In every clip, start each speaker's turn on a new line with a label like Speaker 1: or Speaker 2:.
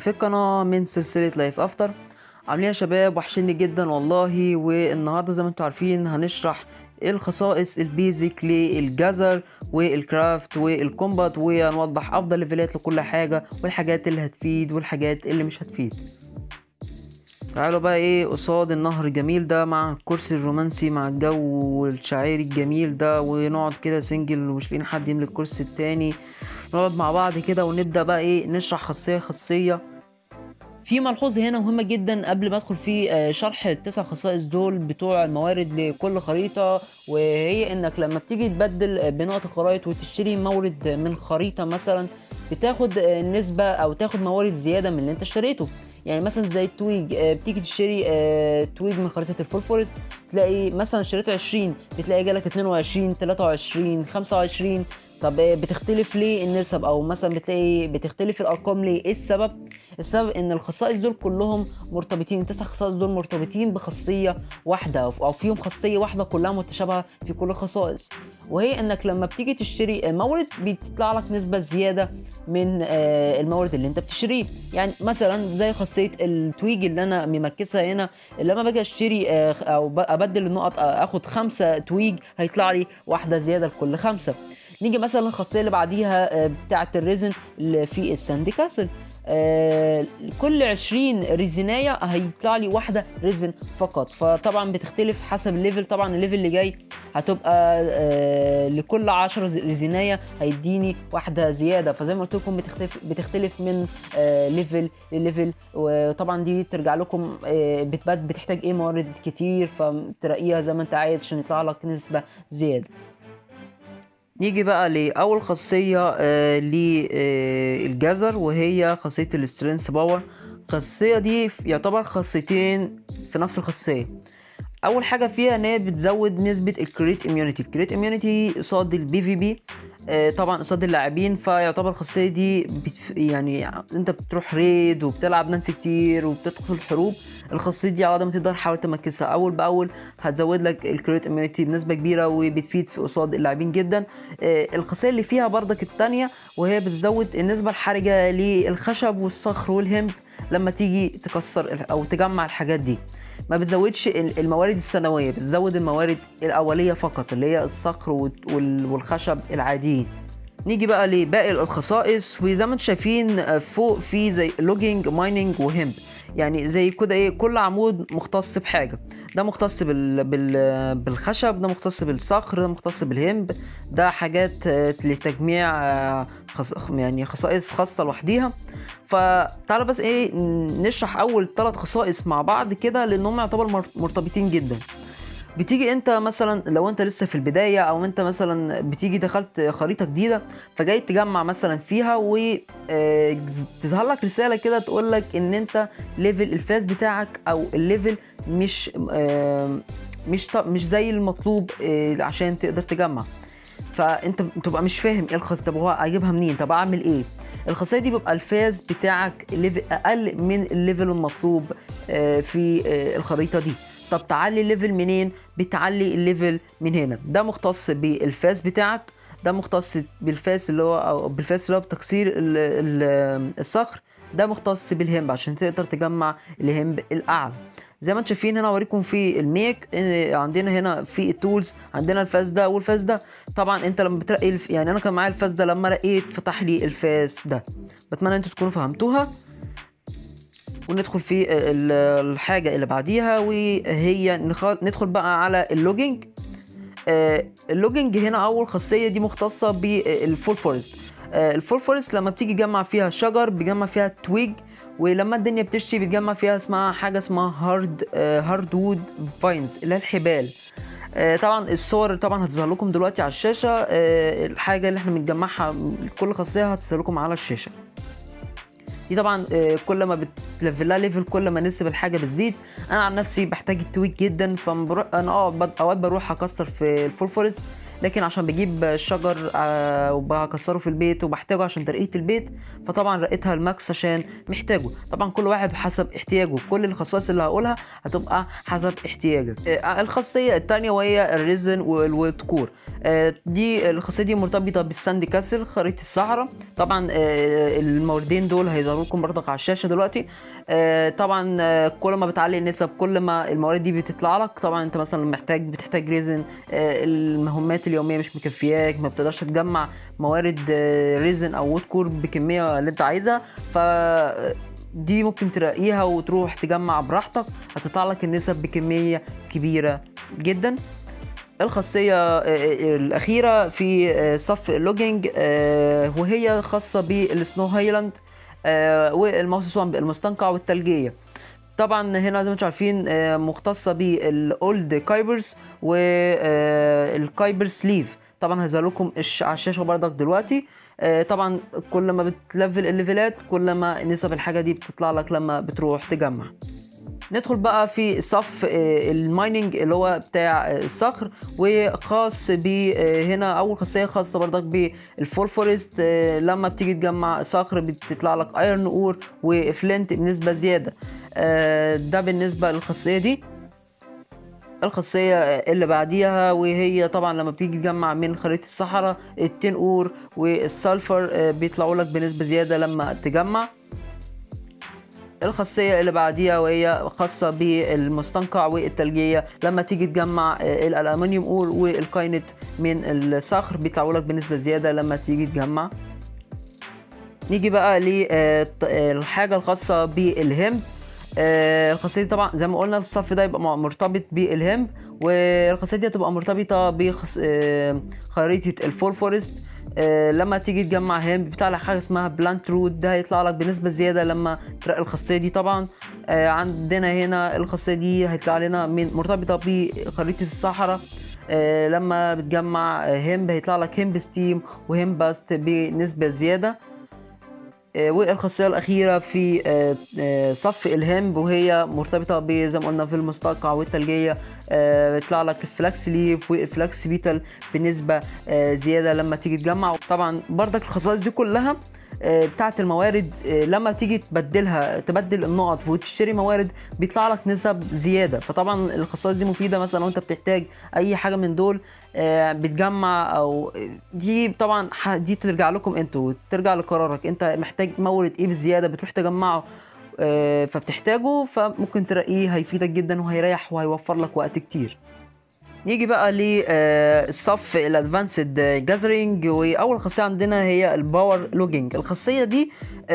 Speaker 1: في القناة من سلسلة لايف افتر عاملين يا شباب وحشني جدا والله والنهاردة زي ما انتم عارفين هنشرح الخصائص البيزك للجزر والكرافت والكومبات وهنوضح افضل ليفلات لكل حاجة والحاجات اللي هتفيد والحاجات اللي مش هتفيد تعالوا بقى ايه قصاد النهر الجميل ده مع الكرسي الرومانسي مع الجو الشاعري الجميل ده ونقعد كده سنجل ومش لاقيين حد يملك الكرسي التاني نقعد مع بعض كده ونبدأ بقى ايه نشرح خاصية خاصية في ملحوظة هنا مهمة جدا قبل ما ادخل في آه، شرح التسع خصائص دول بتوع الموارد لكل خريطة وهي انك لما بتيجي تبدل آه، بنقط الخرائط وتشتري مورد من خريطة مثلا بتاخد آه، نسبة او تاخد موارد زيادة من اللي انت اشتريته يعني مثلا زي التويج آه، بتيجي تشتري آه، تويج من خريطة الفول فورست تلاقي مثلا اشتريته 20 بتلاقي جالك 22 23 25 طب آه، بتختلف ليه النسب او مثلا بتلاقي بتختلف الارقام ليه ايه السبب السبب ان الخصائص دول كلهم مرتبطين التسع خصائص دول مرتبطين بخاصيه واحده او فيهم خاصيه واحده كلها متشابهه في كل الخصائص وهي انك لما بتيجي تشتري مورد بيطلع لك نسبه زياده من آه، المورد اللي انت بتشتريه يعني مثلا زي خاصيه التويج اللي انا ممكسها هنا لما باجي اشتري آه، او ب- ابدل النقط آه، اخد خمسه تويج هيطلع لي واحده زياده لكل خمسه نيجي مثلا الخاصيه اللي بعديها آه، بتاعه الريزن اللي في الساندي كاسل آه، كل 20 ريزينايه هيطلع لي واحده ريزن فقط فطبعا بتختلف حسب الليفل طبعا الليفل اللي جاي هتبقى آه، لكل 10 ريزينايه هيديني واحده زياده فزي ما قلت لكم بتختلف بتختلف من آه، ليفل لليفل وطبعا دي ترجع لكم آه، بتبات بتحتاج ايه موارد كتير فترقيها زي ما انت عايز عشان يطلع لك نسبه زياده نيجي بقى لأول خاصية آه للجزر وهي خاصية السترينث باور الخاصية دي يعتبر خاصيتين في نفس الخاصية أول حاجة فيها إن هي بتزود نسبة الكريت اميونيتي الكريت اميونيتي قصاد البي في بي طبعا قصاد اللاعبين فيعتبر الخاصية دي بتف... يعني انت بتروح ريد وبتلعب نانسي كتير وبتدخل حروب الخاصية دي على قد ما تقدر حاول تمكسها أول بأول هتزود لك الكريت اميونيتي بنسبة كبيرة وبتفيد في قصاد اللاعبين جدا آه، الخاصية اللي فيها برضك التانية وهي بتزود النسبة الحرجة للخشب والصخر والهمب لما تيجي تكسر ال- أو تجمع الحاجات دي ما بتزودش ال- الموارد السنوية بتزود الموارد الأولية فقط اللي هي الصخر وال- وال- والخشب العاديين نيجي بقى لباقي الخصائص وزي ما انتم شايفين آه، فوق في زي لوجينج مايننج وهمب يعني زي كده ايه كل عمود مختص بحاجه ده مختص بال... بال... بالخشب ده مختص بالصخر ده مختص بالهمب ده حاجات آه، لتجميع آه، خص... يعني خصائص خاصه لوحديها فتعالى بس ايه نشرح اول ثلاث خصائص مع بعض كده لان هم يعتبر مر- مرتبطين جدا بتيجي انت مثلا لو انت لسه في البدايه او انت مثلا بتيجي دخلت خريطه جديده فجاي تجمع مثلا فيها وتظهر لك رساله كده تقول لك ان انت ليفل الفاس بتاعك او الليفل مش آه، مش ط- مش زي المطلوب آه، عشان تقدر تجمع فانت بتبقى مش فاهم ايه الخاصيه طب هو اجيبها منين طب اعمل ايه الخاصيه دي بيبقى الفاز بتاعك ليفل اقل من الليفل المطلوب آه، في آه، الخريطه دي طب تعلي الليفل منين بتعلي الليفل من هنا ده مختص بالفاس بتاعك ده مختص بالفاس اللي هو او بالفاس اللي هو بتكسير ال- ال- الصخر ده مختص بالهمب عشان تقدر تجمع الهمب الاعلى زي ما انتم شايفين هنا اوريكم في الميك إن عندنا هنا في التولز عندنا الفاس ده والفاس ده طبعا انت لما بترقي الف... يعني انا كان معايا الفاس ده لما رقيت فتح لي الفاس ده بتمنى انتوا تكونوا فهمتوها وندخل في ال- الحاجة اللي بعديها وهي نخ- ندخل بقى على اللوجينج آه، اللوجينج هنا أول خاصية دي مختصة بالفول فورست الفول فورست لما بتيجي تجمع فيها شجر بيجمع فيها تويج ولما الدنيا بتشتي بتجمع فيها اسمها حاجة اسمها هارد هارد وود فاينز اللي هي الحبال آه، طبعا الصور طبعا هتظهر لكم دلوقتي على الشاشة آه، الحاجة اللي احنا بنجمعها كل خاصية هتظهر لكم على الشاشة دي طبعا آه، كل ما بتلفلها ليفل كل ما نسب الحاجه بتزيد انا عن نفسي بحتاج التويك جدا فانا اه بد- اوقات بروح اكسر في الفول فورست لكن عشان بجيب الشجر آه، وبكسره في البيت وبحتاجه عشان ترقيه البيت فطبعا رقيتها الماكس عشان محتاجه طبعا كل واحد حسب احتياجه كل الخصائص اللي هقولها هتبقى حسب احتياجك آه، الخاصيه الثانيه وهي الريزن والويت كور آه، دي الخاصيه دي مرتبطه بالساند كاسل خريطه الصحراء طبعا آه، الموردين دول هيظهروا لكم برضك على الشاشه دلوقتي آه، طبعا آه، كل ما بتعلي النسب كل ما الموارد دي بتطلع لك طبعا انت مثلا محتاج بتحتاج ريزن آه، المهمات اليوميه مش مكفياك ما بتقدرش تجمع موارد آه، ريزن او وود كور بكميه اللي انت عايزها ف دي ممكن تلاقيها وتروح تجمع براحتك هتطلع لك النسب بكميه كبيره جدا الخاصية آه، آه، الأخيرة في آه، صف اللوجينج آه، وهي خاصة بالسنو هايلاند آه، والماوس سوامب المستنقع والثلجية طبعا هنا زي ما انتم عارفين آه، مختصة بالاولد كايبرز والكايبر سليف طبعا هظهر لكم الش- على الشاشة بردك دلوقتي آه، طبعا كل ما بتلفل الليفلات كل ما نسب الحاجة دي بتطلع لك لما بتروح تجمع ندخل بقى في صف آه، المايننج اللي هو بتاع آه، الصخر وخاص ب آه، هنا اول خاصيه خاصه برضك بالفول فورست آه، لما بتيجي تجمع صخر بتطلع لك ايرن اور وفلنت بنسبه زياده آه، ده بالنسبه للخاصيه دي الخاصية اللي بعديها وهي طبعا لما بتيجي تجمع من خريطة الصحراء التين اور والسلفر آه، بيطلعوا لك بنسبة زيادة لما تجمع الخاصية اللي بعديها وهي خاصة بالمستنقع والتلجية لما تيجي تجمع آه، الألمنيوم أور والكاينت من الصخر بيطلعوا لك بنسبة زيادة لما تيجي تجمع نيجي بقى للحاجة الخاصة بالهمب آه، الخاصية دي طبعا زي ما قلنا الصف ده يبقى مرتبط بالهمب والخاصية دي هتبقى مرتبطة بخريطة الفول فورست آه، لما تيجي تجمع هيمب بيطلع لك حاجه اسمها بلانت روت ده هيطلع لك بنسبه زياده لما ترقي الخاصيه دي طبعا آه، عندنا هنا الخاصيه دي هيطلع لنا من مرتبطه بخريطه الصحراء آه، لما بتجمع آه، هيمب هيطلع لك هيمب ستيم وهيمب باست بنسبه زياده آه، والخاصية الأخيرة في آه، آه، صف الهمب وهي مرتبطة ب- زي ما قلنا في المستقع والتلجية آه، بيطلع لك الفلاكس ليف والفلاكس بيتل بنسبة آه، زيادة لما تيجي تجمع طبعا بردك الخصائص دي كلها آه، بتاعت الموارد آه، لما تيجي تبدلها تبدل النقط وتشتري موارد بيطلع لك نسب زيادة فطبعا الخصائص دي مفيدة مثلا لو انت بتحتاج اي حاجة من دول آه، بتجمع او دي طبعا ح- دي ترجع لكم انتوا ترجع لقرارك انت محتاج مورد ايه بزياده بتروح تجمعه آه، فبتحتاجه فممكن تلاقيه هيفيدك جدا وهيريح وهيوفر لك وقت كتير نيجي بقى للصف الادفانسد جاذرينج واول خاصيه عندنا هي الباور لوجينج الخاصيه دي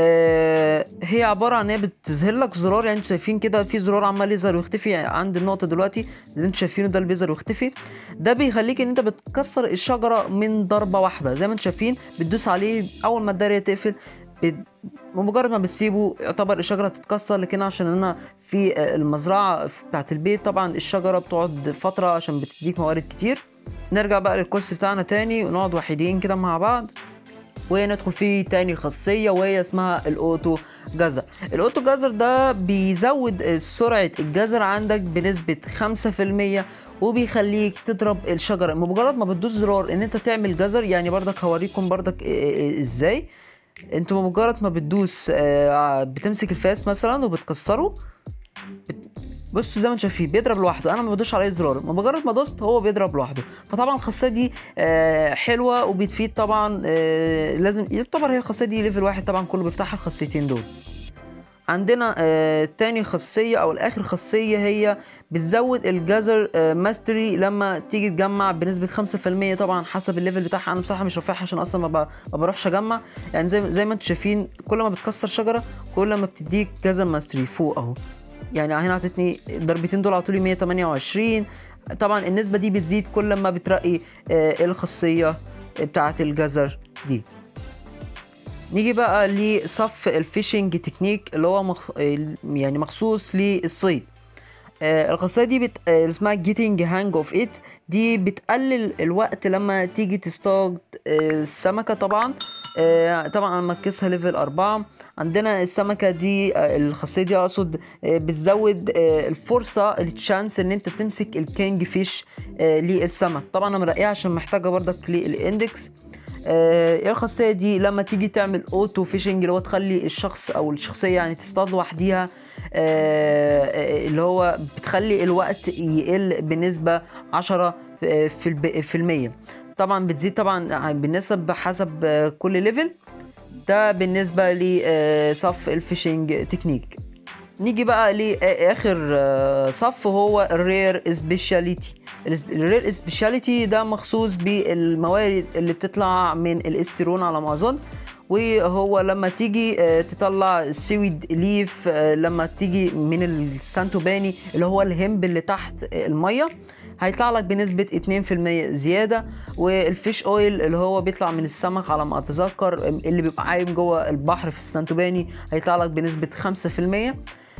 Speaker 1: آه، هي عباره عن ان هي بتظهر لك زرار يعني انتوا شايفين كده في زرار عمال يظهر ويختفي عند النقطه دلوقتي اللي انتوا شايفينه ده اللي بيظهر ويختفي ده بيخليك ان انت بتكسر الشجره من ضربه واحده زي ما انتوا شايفين بتدوس عليه اول ما الدايره تقفل بت- بمجرد ما بتسيبه يعتبر الشجره تتكسر لكن عشان انا في آه، المزرعه بتاعت البيت طبعا الشجره بتقعد فتره عشان بتديك موارد كتير نرجع بقى للكورس بتاعنا تاني ونقعد وحيدين كده مع بعض وندخل في تاني خاصية وهي اسمها الأوتو جزر الأوتو جزر ده بيزود سرعة الجزر عندك بنسبة 5% وبيخليك تضرب الشجرة بمجرد ما بتدوس زرار ان انت تعمل جزر يعني بردك هوريكم بردك إيه- إيه- ازاي انت بمجرد ما بتدوس آه، بتمسك الفاس مثلا وبتكسره بصوا زي ما انتم شايفين بيضرب لوحده انا ما بدوش على اي زرار بمجرد ما دوست هو بيضرب لوحده فطبعا الخاصيه دي آه، حلوه وبتفيد طبعا آه، لازم يعتبر هي الخاصيه دي ليفل واحد طبعا كله بيفتحها الخاصيتين دول عندنا آه تاني خاصية أو الآخر خاصية هي بتزود الجزر آه ماستري لما تيجي تجمع بنسبة 5% طبعا حسب الليفل بتاعها أنا بصراحة مش رافعها عشان أصلا ما, ب... ما بروحش أجمع يعني زي زي ما أنتم شايفين كل ما بتكسر شجرة كل ما بتديك جزر ماستري فوق أهو يعني هنا عطتني ضربتين دول عطولي 128 طبعا النسبة دي بتزيد كل ما بترقي آه الخاصية بتاعة الجزر دي نيجي بقى لصف الفيشنج تكنيك اللي هو مخ... يعني مخصوص للصيد آه، الخاصية دي بت... آه، اسمها getting hang of it دي بتقلل الوقت لما تيجي تصطاد آه، السمكة طبعا آه، طبعا انا مركزها ليفل أربعة عندنا السمكة دي آه، الخاصية دي اقصد آه، بتزود آه، الفرصة التشانس ان انت تمسك الكينج فيش آه، للسمك طبعا انا مرقيها عشان محتاجة برضك للاندكس آه، ايه الخاصية دي لما تيجي تعمل اوتو فيشنج اللي هو تخلي الشخص او الشخصية يعني تصطاد لوحديها آه، آه، اللي هو بتخلي الوقت يقل بنسبة عشرة في في الب- في المية طبعا بتزيد طبعا بالنسب حسب آه، كل ليفل ده بالنسبة لصف الفيشنج تكنيك نيجي بقى لاخر آه، صف هو الرير سبيشاليتي الرير سبيشاليتي ده مخصوص بالموارد اللي بتطلع من الاستيرون على ما اظن وهو لما تيجي آه، تطلع السويد ليف آه، لما تيجي من السانتوباني اللي هو الهمب اللي تحت الميه هيطلع لك بنسبة 2% زيادة والفيش اويل اللي هو بيطلع من السمك على ما اتذكر اللي بيبقى عايم جوه البحر في السانتوباني هيطلع لك بنسبة 5%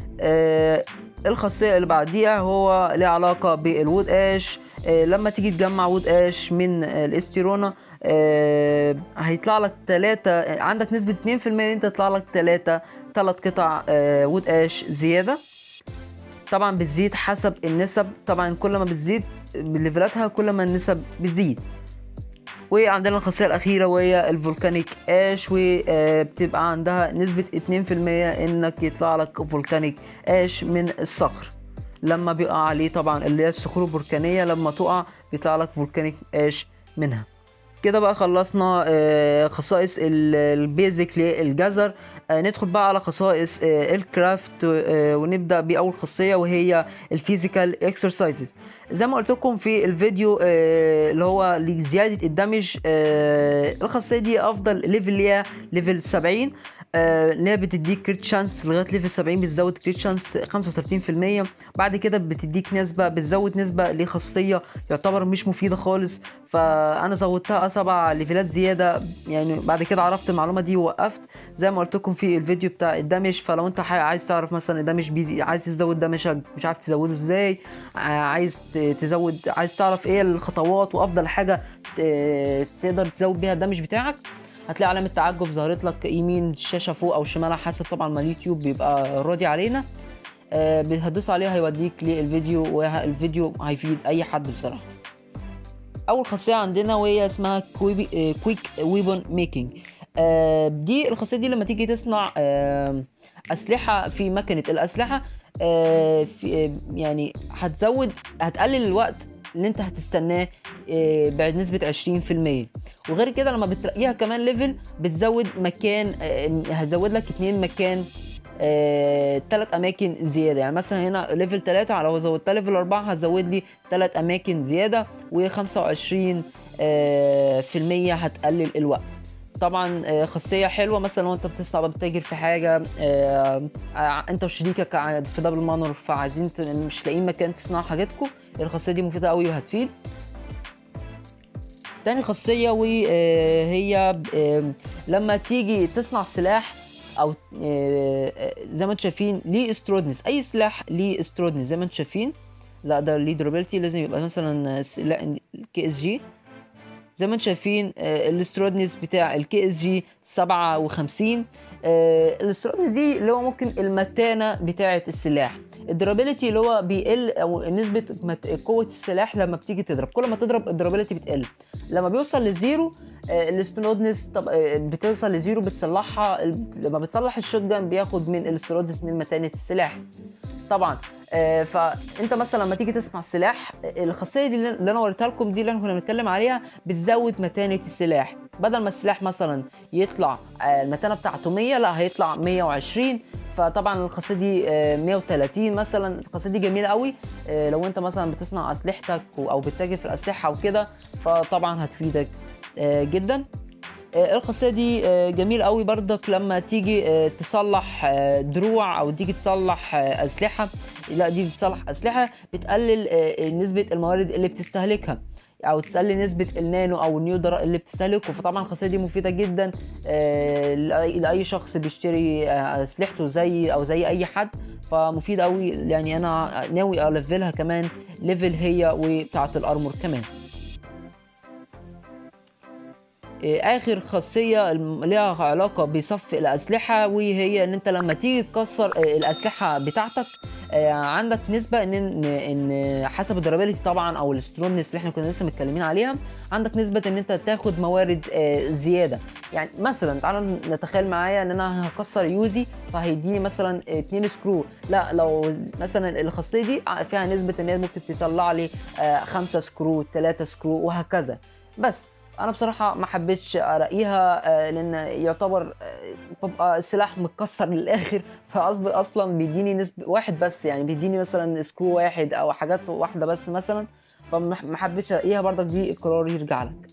Speaker 1: آه، الخاصية اللي بعديها هو ليه علاقة بالوود اش آه، لما تيجي تجمع وود اش من آه، الاستيرونا آه، هيطلع لك تلاتة عندك نسبة 2% ان انت يطلع لك تلاتة تلات قطع آه، وود اش زيادة طبعا بتزيد حسب النسب طبعا كل ما بتزيد بليفلاتها كل ما النسب بتزيد وعندنا الخاصية الأخيرة وهي الفولكانيك اش وبتبقى عندها نسبة 2% إنك يطلع لك فولكانيك اش من الصخر لما بيقع عليه طبعا اللي هي الصخور البركانية لما تقع بيطلع لك فولكانيك اش منها كده بقى خلصنا آه، خصائص ال- البيزك للجزر آه، ندخل بقى على خصائص آه، الكرافت آه، ونبدا باول خاصيه وهي الفيزيكال اكسرسايزز زي ما قلت لكم في الفيديو آه، اللي هو لزياده الدمج آه، الخاصيه دي افضل ليفل ليها ليفل 70 آه، اللي هي بتديك كريت شانس لغايه ليفل 70 بتزود كريت شانس 35% بعد كده بتديك نسبه بتزود نسبه لخاصيه يعتبر مش مفيده خالص فانا زودتها سبع ليفلات زياده يعني بعد كده عرفت المعلومه دي ووقفت زي ما قلت لكم في الفيديو بتاع الدمج فلو انت حي- عايز تعرف مثلا الدمج بيزي عايز تزود دمجك مش عارف تزوده ازاي ع- عايز ت- تزود عايز تعرف ايه الخطوات وافضل حاجه ت- تقدر تزود بيها الدمج بتاعك هتلاقي علامة تعجب ظهرت لك يمين الشاشة فوق أو شمال على حسب طبعا ما اليوتيوب بيبقى راضي علينا آه، هتدوس عليه هيوديك للفيديو والفيديو هيفيد أي حد بصراحة اول خاصيه عندنا وهي اسمها كويك ويبون ميكنج دي الخاصيه دي لما تيجي تصنع آه، اسلحه في مكنه الاسلحه آه، في آه، يعني هتزود هتقلل الوقت اللي انت هتستناه آه، بنسبه 20% وغير كده لما بترقيها كمان ليفل بتزود مكان آه، هتزود لك اتنين مكان آه، تلات اماكن زياده يعني مثلا هنا ليفل 3 لو زودتها ليفل 4 هتزود لي تلات اماكن زياده و25 في المية هتقلل الوقت طبعا آه، خاصيه حلوه مثلا لو انت بتصنع بتتاجر في حاجه آه، آه، انت وشريكك ع- في دبل مانور فعايزين ت- مش لاقيين مكان تصنعوا حاجاتكم الخاصيه دي مفيده قوي وهتفيد تاني خاصيه وهي لما تيجي تصنع سلاح او آه، آه، زي ما انتم شايفين ليه استرودنس اي سلاح ليه استرودنس زي ما انتم شايفين لا ده ليه durability لازم يبقى مثلا س- لا كي اس جي زي ما انتم شايفين آه، الاسترودنس بتاع الكي اس جي 57 آه، الاسترودنس دي اللي هو ممكن المتانه بتاعه السلاح الدرابيلتي اللي هو بيقل او نسبه مت- قوه السلاح لما بتيجي تضرب كل ما تضرب الدرابيلتي بتقل لما بيوصل لزيرو آه، الاسترودنس طب آه، بتوصل لزيرو بتصلحها ال- لما بتصلح الشوت جان بياخد من الاسترودنس من متانه السلاح طبعا آه، فانت مثلا لما تيجي تصنع سلاح آه، الخاصيه دي اللي انا وريتها لكم دي اللي احنا كنا بنتكلم عليها بتزود متانه السلاح بدل ما السلاح مثلا يطلع آه، المتانه بتاعته 100 لا هيطلع 120 فطبعا الخاصيه دي آه، 130 مثلا الخاصيه دي جميله قوي آه، لو انت مثلا بتصنع اسلحتك و- او بتتاجر في الاسلحه وكده فطبعا هتفيدك آه، جدا آه، الخاصيه دي آه، جميل قوي برضك لما تيجي آه، تصلح آه، دروع او تيجي تصلح آه، اسلحه لا دي بتصلح اسلحه بتقلل آه، نسبه الموارد اللي بتستهلكها او تقلل نسبه النانو او النيودر اللي بتستهلكه فطبعا الخاصيه دي مفيده جدا آه، لاي لأي شخص بيشتري آه، اسلحته زي او زي اي حد فمفيد قوي يعني انا ناوي الفلها كمان ليفل هي وبتاعه الارمور كمان آه، اخر خاصيه الم- ليها علاقه بصف الاسلحه وهي ان انت لما تيجي تكسر آه، الاسلحه بتاعتك آه، عندك نسبه ان ان ان حسب الدرابيلتي طبعا او السترونس اللي احنا كنا لسه متكلمين عليها عندك نسبه ان انت تاخد موارد آه، زياده يعني مثلا تعالى نتخيل معايا ان انا هكسر يوزي فهيديني مثلا 2 سكرو لا لو مثلا الخاصيه دي فيها نسبه ان هي ممكن تطلع لي 5 سكرو 3 سكرو وهكذا بس انا بصراحه ما حبيتش الاقيها آه، لان يعتبر آه، ببقى السلاح متكسر للاخر فاصبح اصلا بيديني نسبه واحد بس يعني بيديني مثلا سكرو واحد او حاجات واحده بس مثلا فما ما حبيتش الاقيها برضك دي القرار يرجع لك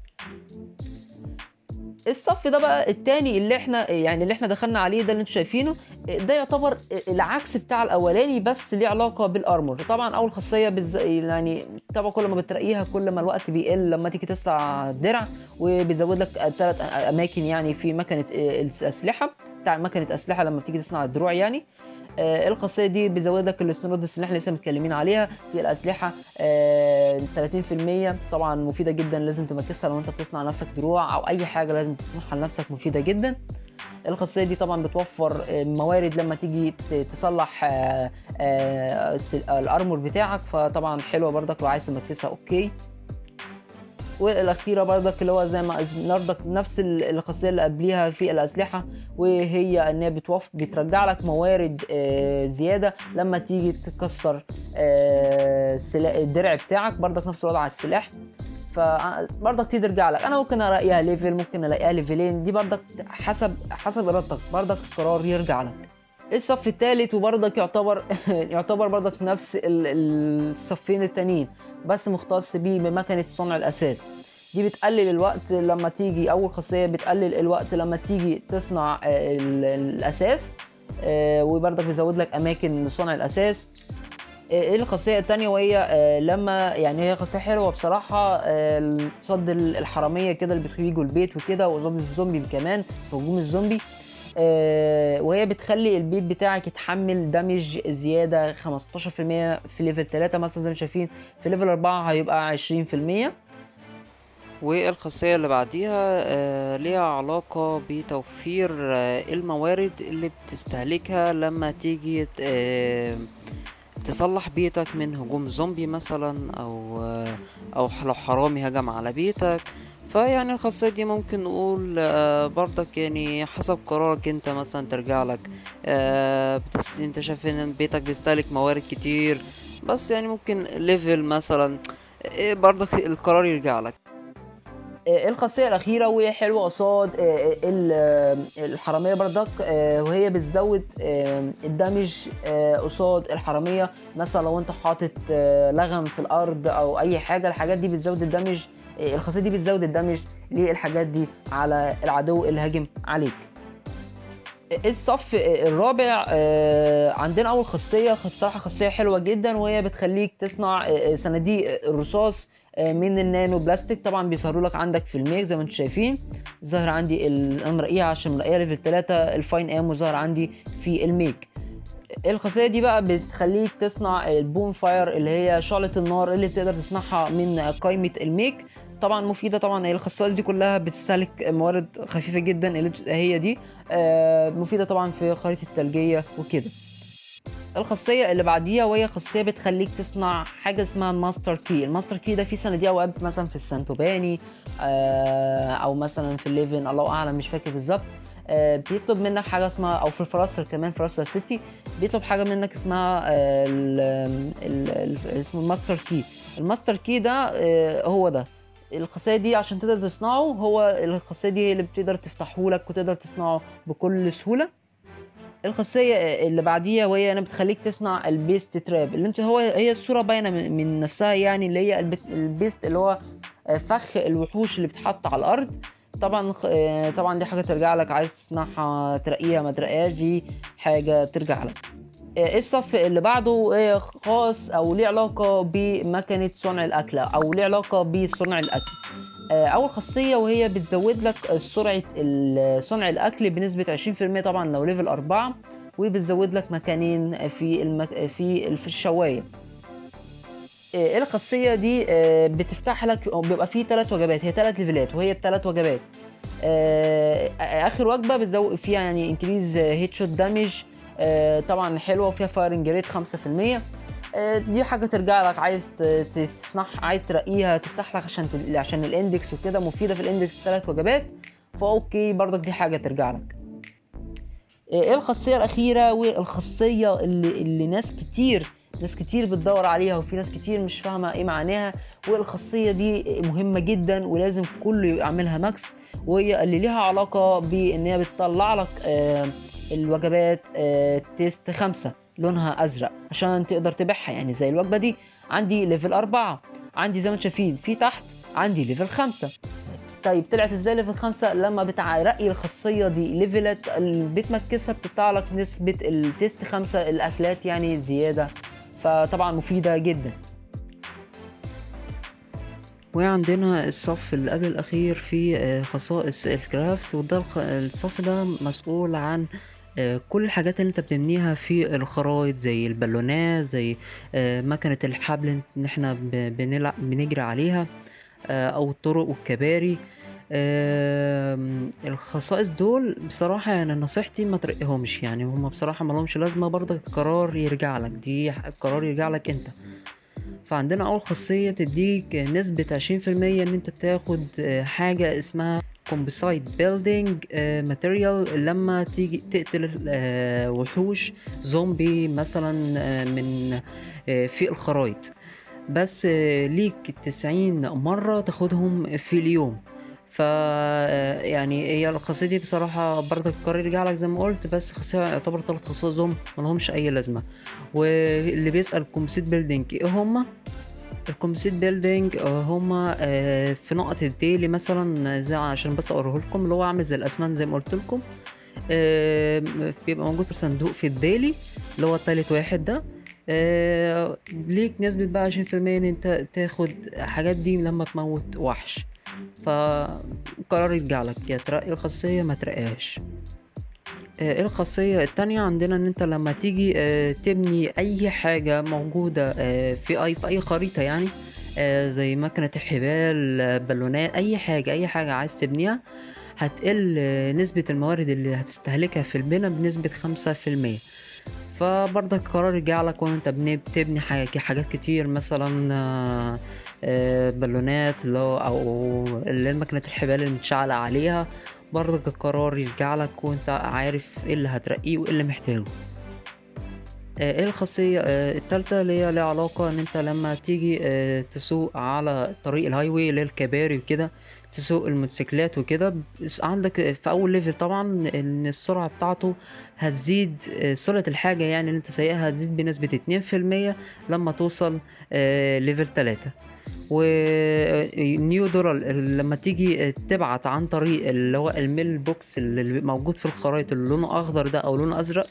Speaker 1: الصف ده بقى التاني اللي احنا يعني اللي احنا دخلنا عليه ده اللي انتوا شايفينه ده يعتبر العكس بتاع الاولاني بس ليه علاقه بالارمور طبعا اول خاصيه بز... يعني طبعا كل ما بترقيها كل ما الوقت بيقل لما تيجي تصنع الدرع وبيزود لك ثلاث اماكن يعني في مكنه الاسلحه بتاع مكنه اسلحه لما بتيجي تصنع الدروع يعني آه، الخاصيه دي بيزود لك الاستنودس اللي احنا لسه متكلمين عليها في الاسلحه آه، 30% طبعا مفيده جدا لازم تمكسها لو انت بتصنع نفسك دروع او اي حاجه لازم تصنعها لنفسك مفيده جدا الخاصيه دي طبعا بتوفر آه، موارد لما تيجي ت- تصلح آه، آه، الس- الارمور بتاعك فطبعا حلوه برضك لو عايز تمكسها اوكي والاخيره برضك اللي هو زي ما برضك نفس ال- الخاصيه اللي قبليها في الاسلحه وهي ان هي بتوف بترجع لك موارد آه، زياده لما تيجي تكسر آه، السلا- الدرع بتاعك برضك نفس الوضع على السلاح فبرضك دي ترجع لك انا ممكن الاقيها ليفل ممكن الاقيها ليفلين دي برضك حسب حسب ارادتك برضك القرار يرجع لك الصف الثالث وبرضك يعتبر يعتبر برضك نفس ال- الصفين التانيين بس مختص بيه بمكنه صنع الاساس دي بتقلل الوقت لما تيجي اول خاصيه بتقلل الوقت لما تيجي تصنع آه، ال- الاساس آه، وبرضك بيزود لك اماكن لصنع الاساس آه، ايه الخاصيه التانية وهي آه، لما يعني هي خاصيه حلوه بصراحه آه، قصاد الحراميه كده اللي بييجوا البيت وكده وقصاد الزومبي كمان في هجوم الزومبي آه، وهي بتخلي البيت بتاعك يتحمل دمج زياده 15% في ليفل 3 مثلا زي ما شايفين في ليفل 4 هيبقى 20%
Speaker 2: والخاصية اللي بعديها آه، ليها علاقة بتوفير آه، الموارد اللي بتستهلكها لما تيجي ت- آه، تصلح بيتك من هجوم زومبي مثلا او آه، او لو حرامي هجم على بيتك فيعني الخاصية دي ممكن نقول آه، برضك يعني حسب قرارك انت مثلا ترجع لك آه، بتست... انت شايف ان بيتك بيستهلك موارد كتير بس يعني ممكن ليفل مثلا آه، برضك القرار يرجع لك
Speaker 1: آه، الخاصيه الاخيره وهي حلوه قصاد آه، آه، ال- آه، الحراميه بردك آه، وهي بتزود آه، الدمج آه، قصاد الحراميه مثلا لو انت حاطط آه، لغم في الارض او اي حاجه الحاجات دي بتزود الدمج آه، الخاصيه دي بتزود الدمج للحاجات دي على العدو اللي هاجم عليك الصف الرابع آه، عندنا اول خاصيه بصراحه خاصيه حلوه جدا وهي بتخليك تصنع آه، صناديق الرصاص آه، من النانو بلاستيك طبعا بيظهروا لك عندك في الميك زي ما انتم شايفين ظاهر عندي ال- انا مرقيها عشان مرقيها ليفل 3 الفاين ام ظاهر عندي في الميك الخاصيه دي بقى بتخليك تصنع البون فاير اللي هي شعله النار اللي بتقدر تصنعها من قائمه الميك طبعا مفيده طبعا هي الخصائص دي كلها بتستهلك موارد خفيفه جدا اللي بت- هي دي آه، مفيده طبعا في خريطه الثلجيه وكده الخاصيه اللي بعديها وهي خاصيه بتخليك تصنع حاجه اسمها الماستر كي الماستر كي ده فيه صناديق اوقات مثلا في السانتوباني آه، او مثلا في الليفن الله اعلم مش فاكر بالظبط آه، بيطلب منك حاجه اسمها او في الفراستر كمان فراستر سيتي بيطلب حاجه منك اسمها آه، ال- ال- ال- اسمه الماستر كي الماستر كي ده آه، هو ده الخاصيه دي عشان تقدر تصنعه هو الخاصيه دي هي اللي بتقدر تفتحه لك وتقدر تصنعه بكل سهوله الخاصيه اللي بعديها وهي انا بتخليك تصنع البيست تراب اللي انت هو هي الصوره باينه من من نفسها يعني اللي هي البت- البيست اللي هو فخ الوحوش اللي بتحط على الارض طبعا آه، طبعا دي حاجه ترجع لك عايز تصنعها ترقيها ما ترقيهاش دي حاجه ترجع لك آه، الصف اللي بعده آه، خاص او ليه علاقه بمكنه صنع الاكل او ليه علاقه بصنع الاكل آه، اول خاصيه وهي بتزود لك سرعه ال- صنع الاكل بنسبه 20% طبعا لو ليفل 4 وبتزود لك مكانين في المك... في في الشوايه آه، الخاصيه دي آه، بتفتح لك أو بيبقى فيه ثلاث وجبات هي ثلاث ليفلات وهي بثلاث وجبات آه، اخر وجبه بتزود فيها يعني انكريز هيت شوت دامج طبعا حلوه وفيها فايرنج ريت 5% آه، دي حاجه ترجع لك عايز ت- ت- تصنعها عايز ترقيها تفتح لك عشان تل- عشان الاندكس وكده مفيده في الاندكس ثلاث وجبات فاوكي برضك دي حاجه ترجع لك آه، ايه الخاصيه الاخيره والخاصيه اللي, اللي ناس كتير ناس كتير بتدور عليها وفي ناس كتير مش فاهمه ايه معناها والخاصيه دي مهمه جدا ولازم كله يعملها ماكس وهي اللي ليها علاقه بان هي بتطلع لك آه، الوجبات آه، تيست خمسة لونها ازرق عشان تقدر تبيعها يعني زي الوجبه دي عندي ليفل أربعة عندي زي ما انتم شايفين في تحت عندي ليفل خمسة طيب طلعت ازاي ليفل خمسة لما بترقي الخاصية دي ليفلات ال- بتمكسها بتطلع لك نسبة التيست خمسة الأكلات يعني زيادة فطبعا مفيدة جدا
Speaker 2: وعندنا الصف اللي قبل الأخير في آه، خصائص الكرافت وده الخ- الصف ده مسؤول عن آه، كل الحاجات اللي انت بتبنيها في الخرايط زي البالونات زي آه، مكنة الحبل اللي احنا ب- بنلع- بنجري عليها آه، او الطرق والكباري آم، الخصائص دول بصراحة يعني نصيحتي ما ترقيهمش يعني هما بصراحة ملهمش لازمة برضك القرار يرجع لك دي القرار يرجع لك انت فعندنا أول خاصية بتديك نسبة عشرين في المية إن أنت تاخد آه، حاجة اسمها كومبسايت بيلدينج ماتيريال لما تيجي تقتل آه، وحوش زومبي مثلا آه، من آه، في الخرايط بس آه، ليك تسعين مرة تاخدهم في اليوم ف آه، يعني هي الخاصية دي بصراحة برضك القرار يرجع لك زي ما قلت بس خاصية يعتبر تلات خصائص دول ملهمش أي لازمة واللي بيسأل كومبسيت بيلدينج ايه هما الكومبسيت بيلدينج هما آه، في نقط الديلي مثلا زي عشان بس اوريه لكم اللي هو عامل زي الاسمنت زي ما قلت لكم آه، بيبقى موجود في صندوق في الديلي اللي هو التالت واحد ده آه، ليك نسبة بقى عشرين في المية ان انت تاخد حاجات دي لما تموت وحش فقرار يرجع لك يا ترقي الخاصية ما ترقيهاش آه، ايه الخاصية التانية عندنا ان انت لما تيجي آه، تبني اي حاجة موجودة آه، في اي في اي خريطة يعني آه، زي مكنة الحبال آه، بالونات اي حاجة اي حاجة عايز تبنيها هتقل آه، نسبة الموارد اللي هتستهلكها في البناء بنسبة خمسة في المية فبرضك قرار يرجع لك وانت بن- بتبني حاجة- حاجات كتير مثلا آه، آه، بالونات اللي هو او اللي هي مكنة الحبال اللي متشعلق عليها برضك القرار يرجع لك وانت عارف ايه اللي هترقيه وايه اللي محتاجه آه، ايه الخاصية آه، التالتة اللي هي ليها علاقة ان انت لما تيجي آه، تسوق على طريق الهاي واي اللي هي الكباري وكده تسوق الموتوسيكلات وكده بس عندك في اول ليفل طبعا ان السرعة بتاعته هتزيد آه، سرعة الحاجة يعني اللي انت سايقها هتزيد بنسبة اتنين في المية لما توصل آه، ليفل تلاتة ونيو دولار لما تيجي تبعت عن طريق اللي هو الميل بوكس اللي موجود في الخرائط اللي لونه اخضر ده او لونه ازرق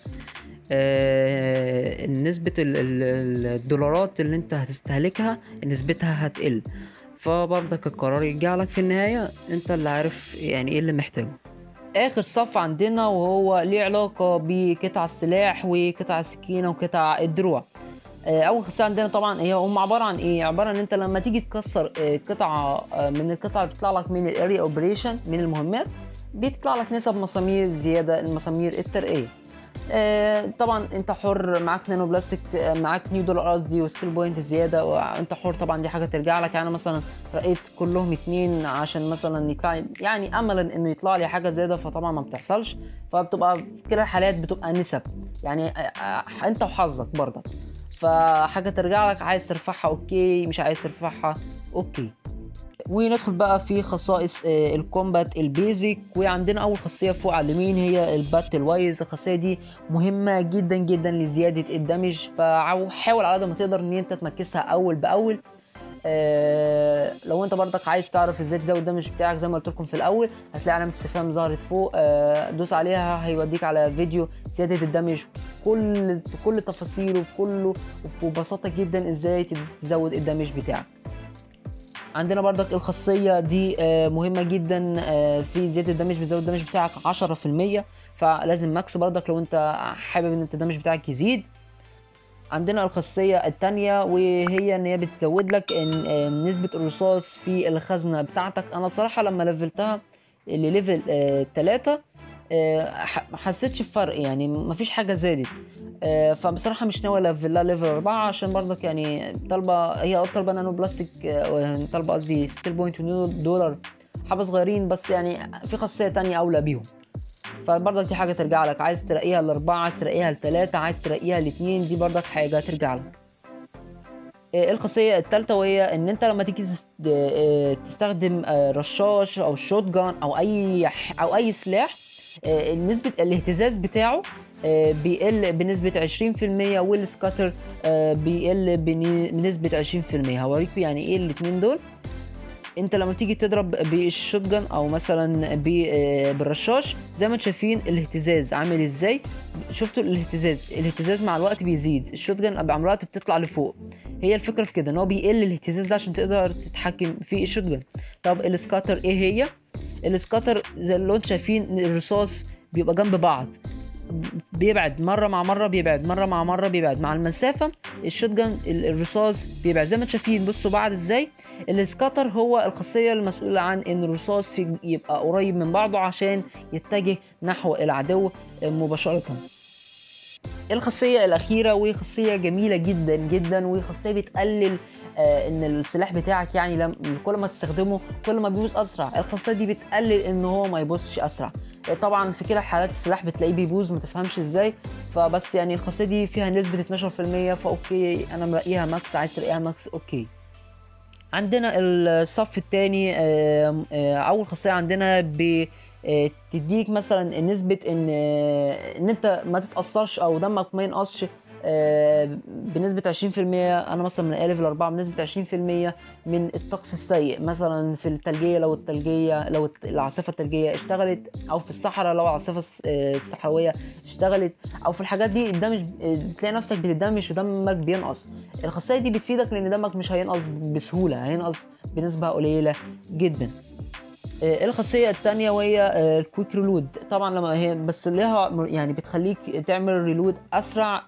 Speaker 2: آه، نسبة ال- ال- الدولارات اللي انت هتستهلكها نسبتها هتقل فبرضك القرار يرجع لك في النهاية انت اللي عارف يعني ايه اللي محتاجه
Speaker 1: اخر صف عندنا وهو ليه علاقه بقطع السلاح وقطع السكينه وقطع الدروع آه، اول خاصيه عندنا طبعا هي هم عباره عن ايه عباره عن انت لما تيجي تكسر آه، قطعه آه، من القطع اللي بتطلع لك من الاريا اوبريشن من المهمات بيطلع لك نسب مسامير زياده المسامير الترقيه آه، طبعا انت حر معاك نانو بلاستيك آه، معاك نيو دولار قصدي وسكيل بوينت زياده وانت حر طبعا دي حاجه ترجع لك يعني أنا مثلا رقيت كلهم اتنين عشان مثلا يطلع لي- يعني املا انه يطلع لي حاجه زياده فطبعا ما بتحصلش فبتبقى في كلا الحالات بتبقى نسب يعني آه، آه، انت وحظك برضك فحاجه ترجع لك عايز ترفعها اوكي مش عايز ترفعها اوكي وندخل بقى في خصائص آه، الكومبات البيزك وعندنا اول خاصيه فوق على اليمين هي الباتل وايز الخاصيه دي مهمه جدا جدا لزياده الدمج فحاول على قد ما تقدر ان انت تمكسها اول باول آه لو انت برضك عايز تعرف ازاي تزود الدمج بتاعك زي ما قلت لكم في الاول هتلاقي علامه استفهام ظهرت فوق آه دوس عليها هيوديك على فيديو زياده الدمج كل بكل تفاصيله بكله وببساطه جدا ازاي تزود الدمج بتاعك عندنا برضك الخاصية دي آه، مهمة جدا آه، في زيادة الدمج بتزود الدمج بتاعك 10% فلازم ماكس برضك لو انت حابب ان انت الدمج بتاعك يزيد عندنا الخاصية التانية وهي ان هي بتزود لك إن آه، نسبة الرصاص في الخزنة بتاعتك انا بصراحة لما لفلتها لليفل آه، تلاتة آه، ح- ما حسيتش بفرق يعني مفيش حاجة زادت آه، فبصراحة مش ناوي الفلها ليفل أربعة عشان برضك يعني طالبة هي اه طالبة نانو بلاستيك آه، طالبة قصدي 6.2 دولار حبة صغيرين بس يعني في خاصية تانية أولى بيهم فبرضك دي حاجة ترجع لك عايز تلاقيها لأربعة عايز تلاقيها لتلاتة عايز تلاقيها لاتنين دي برضك حاجة ترجع لك آه، الخاصية التالتة وهي إن أنت لما تيجي تست- آه، تستخدم آه، رشاش أو شوت جان أو أي ح- أو أي سلاح آه، نسبة الاهتزاز بتاعه آه، بيقل بنسبة 20% والسكاتر آه، بيقل بني- بنسبة 20% هوريكم يعني ايه الاتنين دول انت لما تيجي تضرب بالشوت جان او مثلا ب- آه، بالرشاش زي ما انتم شايفين الاهتزاز عامل ازاي شفتوا الاهتزاز الاهتزاز مع الوقت بيزيد الشوت جان مع الوقت بتطلع لفوق هي الفكره في كده ان هو بيقل الاهتزاز ده عشان تقدر تتحكم في الشوت جان طب السكاتر ايه هي السكاتر زي اللي انتم شايفين الرصاص بيبقى جنب بعض بيبعد مره مع مره بيبعد مره مع مره بيبعد مع المسافه الشوت جان ال- الرصاص بيبعد زي ما انتم شايفين بصوا بعد ازاي السكاتر هو الخاصيه المسؤوله عن ان الرصاص ي- يبقى قريب من بعضه عشان يتجه نحو العدو مباشره الخاصية الأخيرة وهي خاصية جميلة جدا جدا وهي خاصية بتقلل آه إن السلاح بتاعك يعني لم كل ما تستخدمه كل ما بيبوظ أسرع الخاصية دي بتقلل إن هو ما يبوظش أسرع آه، طبعا في كده الحالات السلاح بتلاقيه بيبوظ ما تفهمش ازاي فبس يعني الخاصية دي فيها نسبة 12% فأوكي أنا ملاقيها ماكس عايز تلاقيها ماكس أوكي عندنا الصف الثاني اول خاصيه عندنا ب آه، تديك مثلا نسبه ان آه، ان انت ما تتاثرش او دمك ما ينقصش آه، بنسبة 20% أنا مثلا من ألف لأربعة بنسبة 20% من الطقس السيء مثلا في التلجية لو التلجية لو الت- العاصفة التلجية اشتغلت أو في الصحراء لو العاصفة الس- آه، الصحراوية اشتغلت أو في الحاجات دي الدمج آه، تلاقي نفسك بتدمج ودمك بينقص الخاصية دي بتفيدك لأن دمك مش هينقص بسهولة هينقص بنسبة قليلة جدا آه، الخاصية التانية وهي آه، الكويك ريلود طبعا لما هي بس ليها م- يعني بتخليك تعمل ريلود أسرع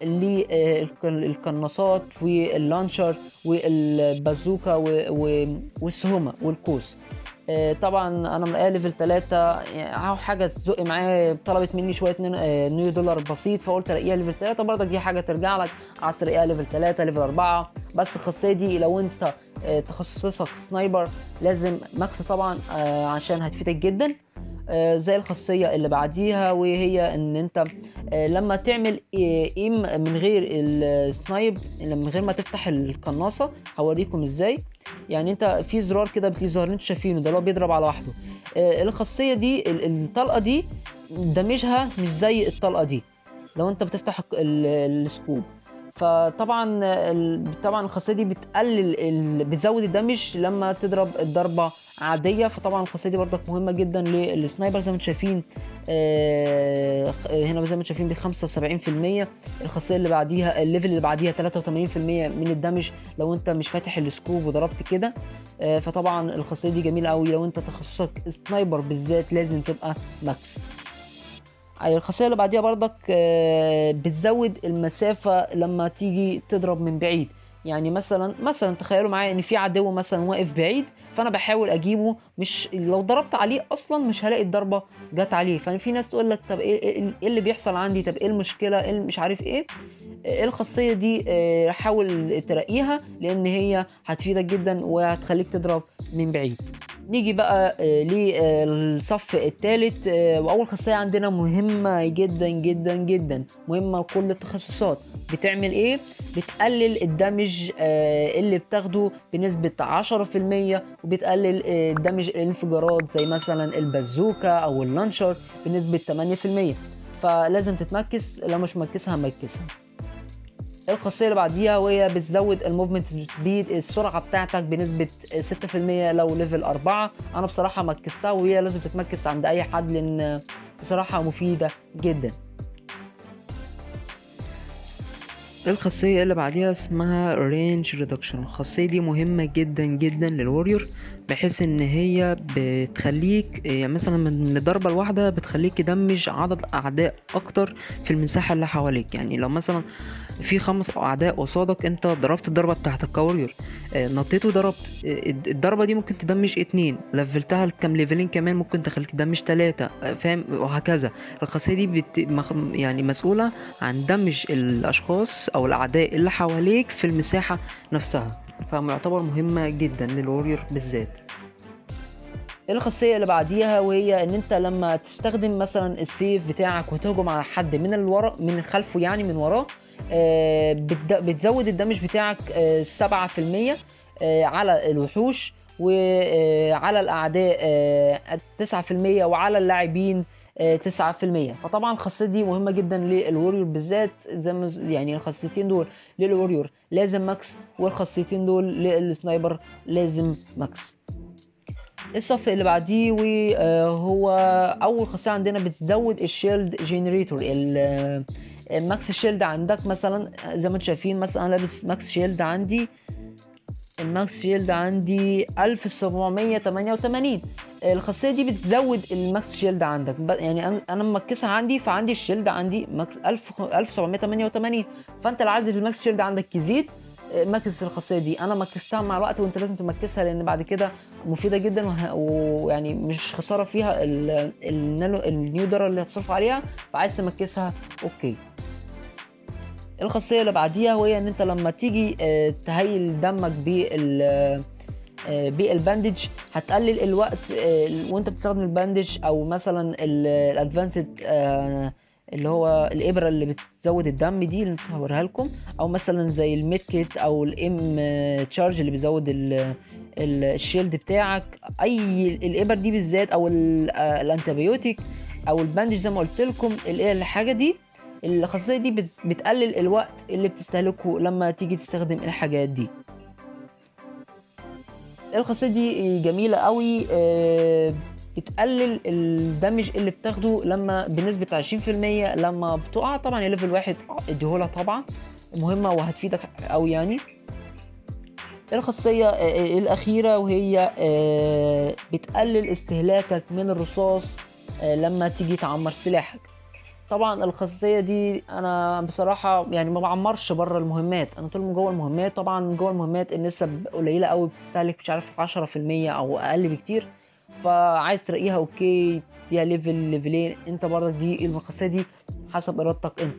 Speaker 1: للقناصات واللانشر والبازوكا و- و- والسهومة والقوس آه، طبعا انا من ليفل 3 يعني حاجه تزق معايا طلبت مني شويه نيو- آه، نيو دولار بسيط فقلت الاقيها ليفل 3 برضك دي حاجه ترجع لك عايز تلاقيها ليفل 3 ليفل 4 بس الخاصيه دي لو انت آه، تخصصك سنايبر لازم ماكس طبعا آه، عشان هتفيدك جدا آه، زي الخاصيه اللي بعديها وهي ان انت آه، لما تعمل آه، ايم من غير السنايب من غير ما تفتح القناصه هوريكم ازاي يعني انت في زرار كده بتلاقيه زرار انتوا شايفينه ده اللي هو بيضرب على لوحده آه، الخاصيه دي ال- الطلقه دي دمجها مش زي الطلقه دي لو انت بتفتح ال- ال- السكوب فطبعا ال- طبعا الخاصيه دي بتقلل ال... بتزود الدمج لما تضرب الضربه عاديه فطبعا الخاصيه دي برضك مهمه جدا للسنايبر زي ما انتم شايفين آه، خ- هنا زي ما انتم شايفين ب 75% الخاصيه اللي بعديها الليفل اللي بعديها 83% من الدمج لو انت مش فاتح السكوب وضربت كده آه، فطبعا الخاصيه دي جميله قوي لو انت تخصصك سنايبر بالذات لازم تبقى ماكس أي الخاصيه اللي بعديها برضك آه، بتزود المسافه لما تيجي تضرب من بعيد يعني مثلا مثلا تخيلوا معايا ان في عدو مثلا واقف بعيد فانا بحاول اجيبه مش لو ضربت عليه اصلا مش هلاقي الضربه جت عليه ففي ناس تقول لك طب ايه ايه إيه اللي بيحصل عندي طب ايه المشكله ايه اللي مش عارف ايه آه، الخاصيه دي آه، حاول تلاقيها لان هي هتفيدك جدا وهتخليك تضرب من بعيد نيجي بقى آه، للصف الثالث واول خاصيه عندنا مهمه جدا جدا جدا مهمه لكل التخصصات بتعمل ايه بتقلل الدمج آه، اللي بتاخده بنسبه 10% وبتقلل آه، دمج الانفجارات زي مثلا البازوكا او اللانشر بنسبه 8% فلازم تتمكس لو مش مكسها مكسها الخاصيه اللي بعديها وهي بتزود الموفمنت سبيد السرعه بتاعتك بنسبه 6% لو ليفل 4 انا بصراحه مكستها وهي لازم تتمكس عند اي حد لان بصراحه مفيده جدا الخاصية اللي بعديها اسمها رينج ريدكشن الخاصية دي مهمة جدا جدا للوريور بحيث ان هي بتخليك يعني مثلا من الضربة الواحدة بتخليك تدمج عدد اعداء اكتر في المساحة اللي حواليك يعني لو مثلا في خمس اعداء قصادك انت ضربت الضربة بتاعتك كوريور آه، نطيت وضربت آه، الضربة دي ممكن تدمج اتنين لفلتها كام ليفلين كمان ممكن تخليك تدمج تلاتة آه، فاهم وهكذا الخاصية دي بت... مخ- يعني مسؤولة عن دمج الاشخاص او الاعداء اللي حواليك في المساحة نفسها فمعتبر مهمة جدا للوريور بالذات الخاصية اللي بعديها وهي ان انت لما تستخدم مثلا السيف بتاعك وتهجم على حد من الورا من خلفه يعني من وراه آه، بتد- بتزود الدمج بتاعك آه، سبعة في المية آه، على الوحوش وعلى الأعداء آه، تسعة في المية وعلى اللاعبين آه، تسعة في المية فطبعا الخاصية دي مهمة جدا للوريور بالذات زي ما يعني الخاصيتين دول للوريور لازم ماكس والخاصيتين دول للسنايبر لازم ماكس الصف اللي بعديه وهو اول خاصيه عندنا بتزود الشيلد جنريتور الماكس شيلد عندك مثلا زي ما انتم شايفين مثلا انا لابس ماكس شيلد عندي الماكس شيلد عندي 1788 الخاصيه دي بتزود الماكس شيلد عندك ب- يعني انا انا مركزها عندي فعندي الشيلد عندي ماكس 1000 1788 فانت لو عايز الماكس شيلد عندك يزيد مكس الخاصيه دي انا مكستها مع الوقت وانت لازم تمكسها لان بعد كده مفيده جدا وه- ويعني مش خساره فيها ال- النانو النيو دولار اللي هتصرف عليها فعايز تمكسها اوكي الخاصيه اللي بعديها وهي ان انت لما تيجي آه، تهيل دمك بال آه، بالباندج هتقلل الوقت آه، وانت بتستخدم الباندج او مثلا الادفانسد اللي هو الابره اللي بتزود الدم دي اللي هوريها لكم او مثلا زي الميد كيت او الام تشارج اللي بيزود ال- ال- الشيلد بتاعك اي الابر دي بالذات او ال- آه، الانتيبيوتيك او الباندج زي ما قلت لكم ال- الحاجه دي الخاصيه دي بت- بتقلل الوقت اللي بتستهلكه لما تيجي تستخدم الحاجات دي الخاصيه دي جميله قوي آه، بتقلل الدمج اللي بتاخده لما بنسبة 20% لما بتقع طبعا يا ليفل واحد اديهولها طبعا مهمة وهتفيدك قوي يعني الخاصية آه، الأخيرة وهي آه، بتقلل استهلاكك من الرصاص آه، لما تيجي تعمر سلاحك طبعا الخاصية دي أنا بصراحة يعني ما بعمرش بره المهمات أنا طول ما جوه المهمات طبعا جوه المهمات النسب قليلة قوي بتستهلك مش عارف 10% أو أقل بكتير فعايز ترقيها اوكي تديها ليفل ليفلين انت برضك دي الخاصيه دي حسب ارادتك انت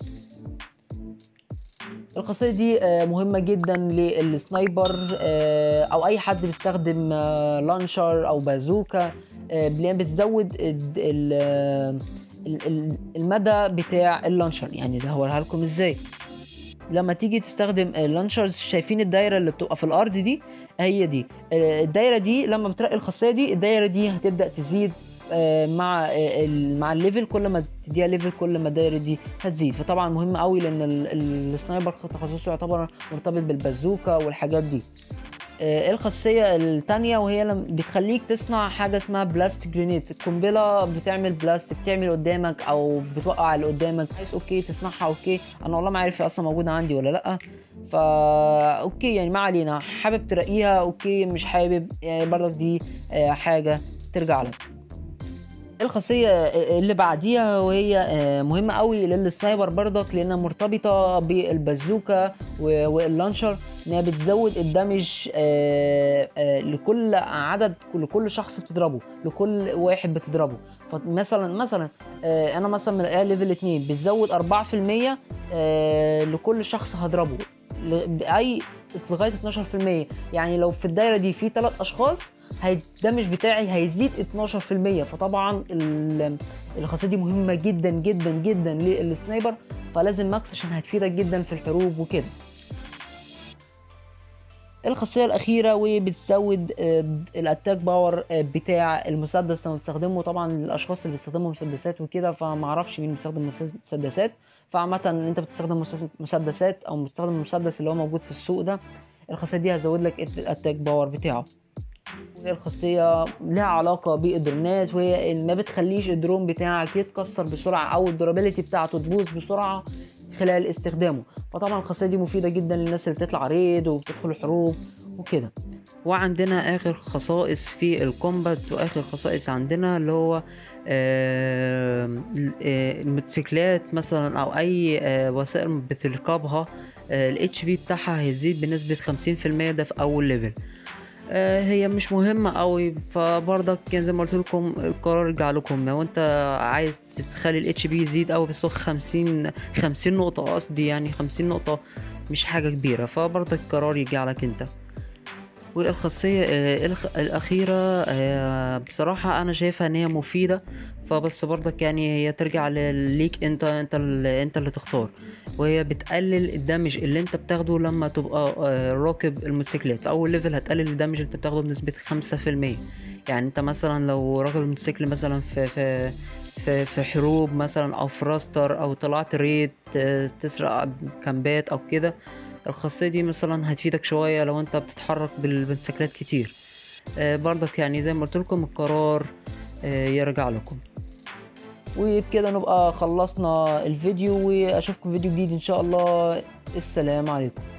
Speaker 1: الخاصيه دي آه، مهمه جدا للسنايبر آه، او اي حد بيستخدم آه، لانشر او بازوكا آه، لان بتزود الد- ال- آه، ال- ال- المدى بتاع اللانشر يعني ده هوريها لكم ازاي لما تيجي تستخدم اللانشرز شايفين الدايره اللي بتبقى في الارض دي هي دي آه، الدايره دي لما بترقي الخاصيه دي الدايره دي هتبدا تزيد آه، مع آه، ال- مع الليفل كل ما تديها ليفل كل ما الدايره دي هتزيد فطبعا مهم قوي لان ال- ال- السنايبر تخصصه يعتبر مرتبط بالبازوكا والحاجات دي آه، الخاصية التانية وهي لما بتخليك تصنع حاجة اسمها بلاستيك جرينيد القنبلة بتعمل بلاستيك بتعمل قدامك أو بتوقع اللي قدامك عايز أوكي تصنعها أوكي أنا والله ما عارف هي أصلا موجودة عندي ولا لأ فا أوكي يعني ما علينا حابب ترقيها أوكي مش حابب يعني برضك دي آه، حاجة ترجع لك الخاصية اللي بعديها وهي آه، مهمة قوي للسنايبر برضك لأنها مرتبطة بالبازوكا و- واللانشر إنها بتزود الدمج آه، آه، لكل عدد لكل شخص بتضربه لكل واحد بتضربه فمثلا مثلا آه، أنا مثلا ملاقيها ليفل 2 بتزود 4% آه، لكل شخص هضربه ل- بأي لغاية 12% يعني لو في الدايرة دي في ثلاث أشخاص هي- الدمج بتاعي هيزيد 12% فطبعا ال- الخاصيه دي مهمه جدا جدا جدا للسنايبر فلازم ماكس عشان هتفيدك جدا في الحروب وكده الخاصيه الاخيره وبتزود آه، الاتاك باور آه، بتاع المسدس لما بتستخدمه طبعا الاشخاص اللي بيستخدموا مسدسات وكده فما اعرفش مين بيستخدم مسدس- مسدسات فعامه انت بتستخدم مسدس- مسدسات او بتستخدم المسدس اللي هو موجود في السوق ده الخاصيه دي هتزود لك الاتاك باور بتاعه وهي الخاصية لها علاقة بالدرونات وهي إن ما بتخليش الدرون بتاعك يتكسر بسرعة أو الدورابيلتي بتاعته تبوظ بسرعة خلال استخدامه فطبعا الخاصيه دي مفيده جدا للناس اللي بتطلع ريد وبتدخل الحروب وكده وعندنا اخر خصائص في الكومبات واخر خصائص عندنا اللي هو آه، آه، الموتوسيكلات مثلا او اي آه، وسائل بتركبها الاتش بي بتاعها هيزيد بنسبة خمسين في المية ده في اول ليفل آه، هي مش مهمة قوي فبرضك يعني زي ما قلت لكم القرار يرجع لكم لو انت عايز تخلي الاتش بي يزيد قوي بس هو خمسين خمسين نقطة قصدي يعني خمسين نقطة مش حاجة كبيرة فبرضك القرار يجي عليك انت والخاصية آه، الخ- الأخيرة آه، بصراحة أنا شايفها إن هي مفيدة فبس برضك يعني هي ترجع ل- ليك أنت أنت اللي أنت اللي تختار وهي بتقلل الدمج اللي أنت بتاخده لما تبقى آه، راكب الموتوسيكلات في أول ليفل هتقلل الدمج اللي أنت بتاخده بنسبة خمسة في المية يعني أنت مثلا لو راكب الموتوسيكل مثلا في في في في حروب مثلا أو في راستر أو طلعت ريد آه، تسرق كامبات أو كده الخاصية دي مثلا هتفيدك شوية لو انت بتتحرك بالموتوسيكلات كتير آه، برضك يعني زي ما قلت لكم القرار آه، يرجع لكم وبكده نبقى خلصنا الفيديو واشوفكم فيديو جديد ان شاء الله السلام عليكم